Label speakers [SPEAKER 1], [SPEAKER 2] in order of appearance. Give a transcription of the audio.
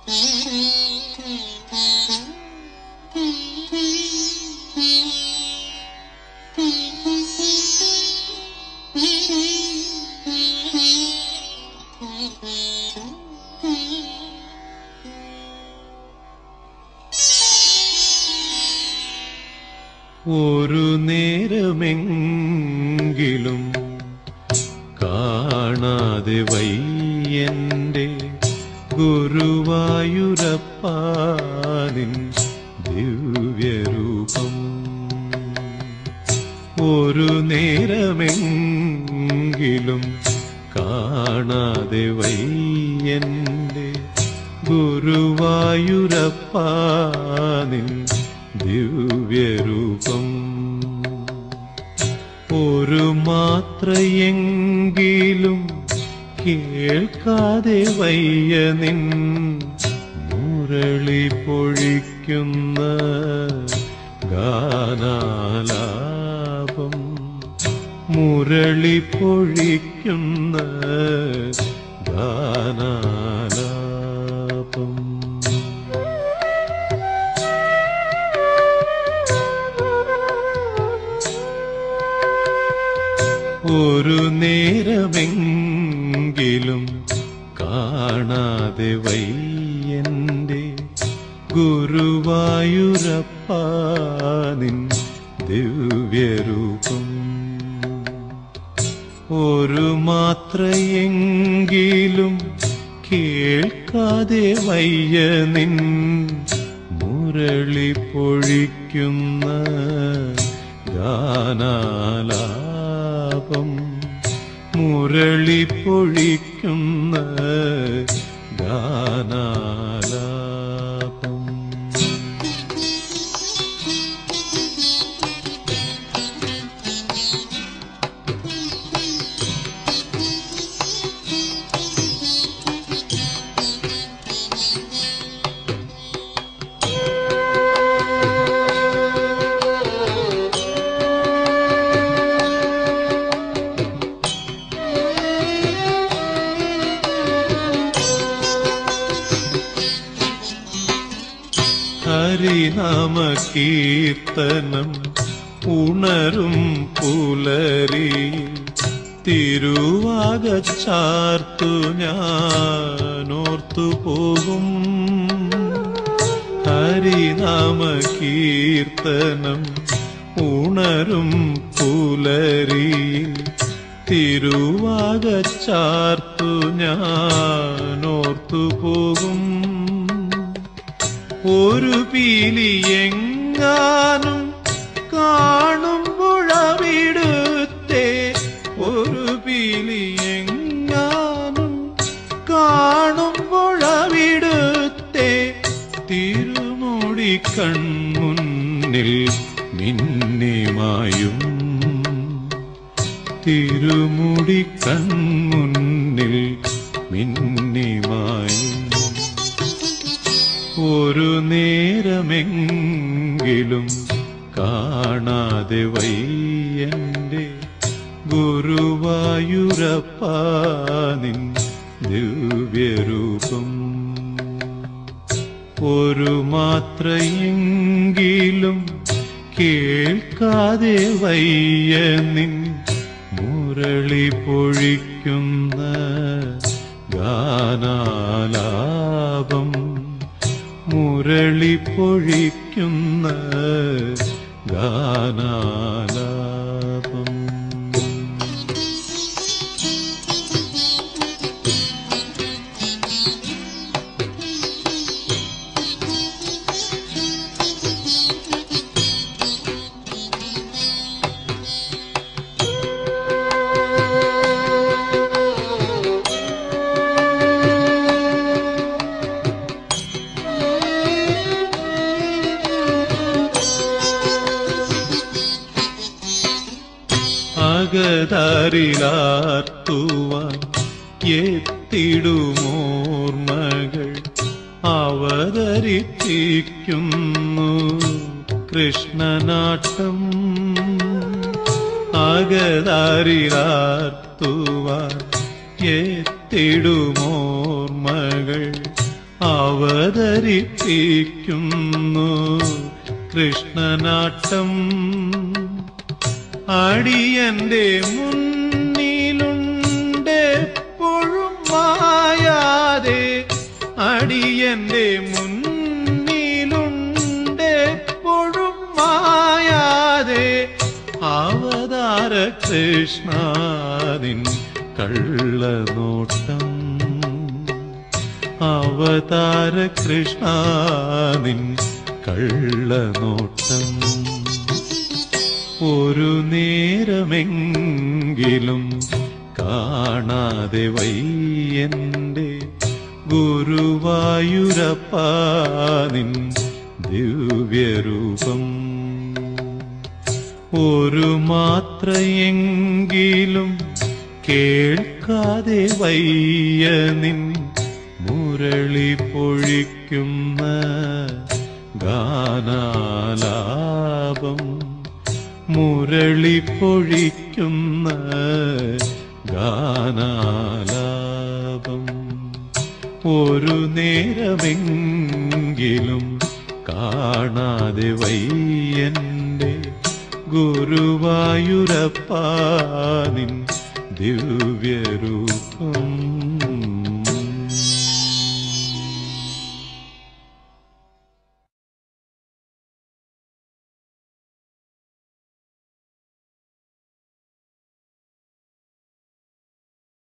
[SPEAKER 1] ഒരു നേരമെങ്കിലും കാണാതെ വയ്യന്റെ ഗുരുവായൂരപ്പാനിൻ ദിവ്യരൂപം ഒരു നേരമെങ്കിലും കാണാതെ വയ്യന്റെ ഗുരുവായൂരപ്പാനിൻ ദിവ്യരൂപം ഒരു മാത്രയെങ്കിലും കേൾക്കാതെ വയ്യ നിൻ മുരളി പൊഴിക്കുന്ന ഗാനാലാപം മുരളി പൊഴിക്കുന്ന ഗാനാലാപം ഒരു നേരമെങ്കിലും കാണാതെ വയ്യന്റെ ഗുരുവായൂരപ്പാനിൻ ദിവ്യരൂപം ഒരു മാത്രയെങ്കിലും കേൾക്കാതെ വയ്യ നിൻ മുരളി പൊഴിക്കുന്ന ഗാനാലാപം മുരളി പൊഴിക്കുന്ന ഗാനാലാപം ഹരിനാമ കീർത്തനം ഉണരും പുലരി തിരുവാകച്ചാർത്തു ഞാനോർത്തു പോകും ഹരിനാമ കീർത്തനം ഉണരും പുലരിയിൽ തിരുവാകച്ചാർത്തു ഞാനോർത്തു പോകും ഒരു പീലി എങ്ങാനും കാണുമ്പോഴവിടുത്തെ ഒരു പീലി എങ്ങാനും കാണുമ്പോഴവിടുത്തെ തിരുമുടി കൺമുന്നിൽ മിന്നിമായും തിരുമുടി കൺമുന്നിൽ മിന്നിമായും ഒരു നേരമെങ്കിലും കാണാതെ വയ്യന്റെ ഗുരുവായൂരപ്പാനിൻ ദിവ്യരൂപം ഒരു മാത്രയെങ്കിലും കേൾക്കാതെ വയ്യ നിൻ മുരളി പൊഴിക്കുന്ന ഗാനാലാപം മുരളി പൊഴിക്കുന്ന ഗാനാലാപം അകതാരിലാർത്തുവാൻ എത്തിടുമോർമകൾ അവതരിപ്പിക്കുന്നു കൃഷ്ണനാട്ടം അകതാരിലാർത്തുവാൻ എത്തിടുമോർമകൾ അവതരിപ്പിക്കുന്നു ധരിപ്പിക്കുന്നു കൃഷ്ണനാട്ടം അടിയന്റെ മുന്നിലുണ്ടെപ്പോഴും മായാതെ അടിയന്റെ മുന്നിലുണ്ടെപ്പോഴും മായാതെ അവതാര കൃഷ്ണാദിൻ കള്ളനോട്ടം അവതാര കൃഷ്ണാദിൻ കള്ളനോട്ടം ഒരു നേരമെങ്കിലും കാണാതെ വയ്യന്റെ ഗുരുവായൂരപ്പാനിൻ ദിവ്യരൂപം ഒരു മാത്രയെങ്കിലും കേൾക്കാതെ വയ്യ നിൻ മുരളി പൊഴിക്കുന്ന ഗാനാലാപം മുരളി പൊഴിക്കുന്ന ഗാനാലാപം ഒരു നേരമെങ്കിലും കാണാതെ വയ്യന്റെ ഗുരുവായൂരപ്പാനിൻ ദിവ്യരൂ